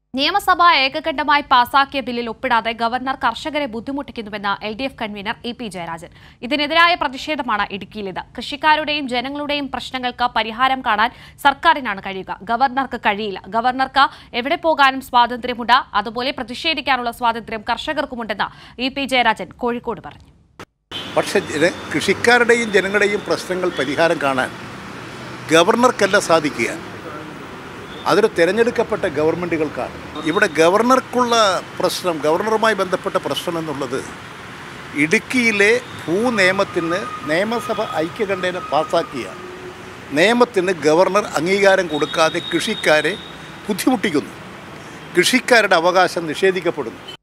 നിയമസഭ ഏകകണ്ഠമായി പാസാക്കിയ ബില്ലിൽ ഒപ്പിടാതെ ഗവർണർ കർഷകരെ ബുദ്ധിമുട്ടിക്കുന്നുവെന്ന് L D F convener E P Jayarajan ഇതിനെതിരായ പ്രതിഷേധമാണ് ഇടുക്കിയിലേത് കൃഷിക്കാരുടെയും ജനങ്ങളുടെയും പ്രശ്നങ്ങൾക്ക് പരിഹാരം കാണാൻ സർക്കാരിനാണ് കഴിയുക ഗവർണർക്ക് കഴിയില്ല ഗവർണർക്ക് എവിടെ പോകാനും സ്വാതന്ത്ര്യമുണ്ട് അതുപോലെ പ്രതിഷേധിക്കാനുള്ള സ്വാതന്ത്ര്യം കർഷകർക്കുമുണ്ടെന്ന് ഇ പി ജയരാജൻ കോഴിക്കോട് പറഞ്ഞു പക്ഷെ ജന കൃഷിക്കാരുടെയും ജനങ്ങളുടെയും പ്രശ്നങ്ങൾ പരിഹാരം കാണാൻ ഗവർണർക്കല്ല സാധിക്കുക അതൊരു തിരഞ്ഞെടുക്കപ്പെട്ട ഗവൺമെൻറ്റുകൾക്കാണ് ഇവിടെ ഗവർണർക്കുള്ള പ്രശ്നം ഗവർണറുമായി ബന്ധപ്പെട്ട പ്രശ്നം എന്നുള്ളത് ഇടുക്കിയിലെ ഭൂനിയമത്തിന് നിയമസഭ ഐക്യകണ്ഠേന പാസാക്കിയ നിയമത്തിന് ഗവർണർ അംഗീകാരം കൊടുക്കാതെ കൃഷിക്കാരെ ബുദ്ധിമുട്ടിക്കുന്നു കൃഷിക്കാരുടെ അവകാശം നിഷേധിക്കപ്പെടുന്നു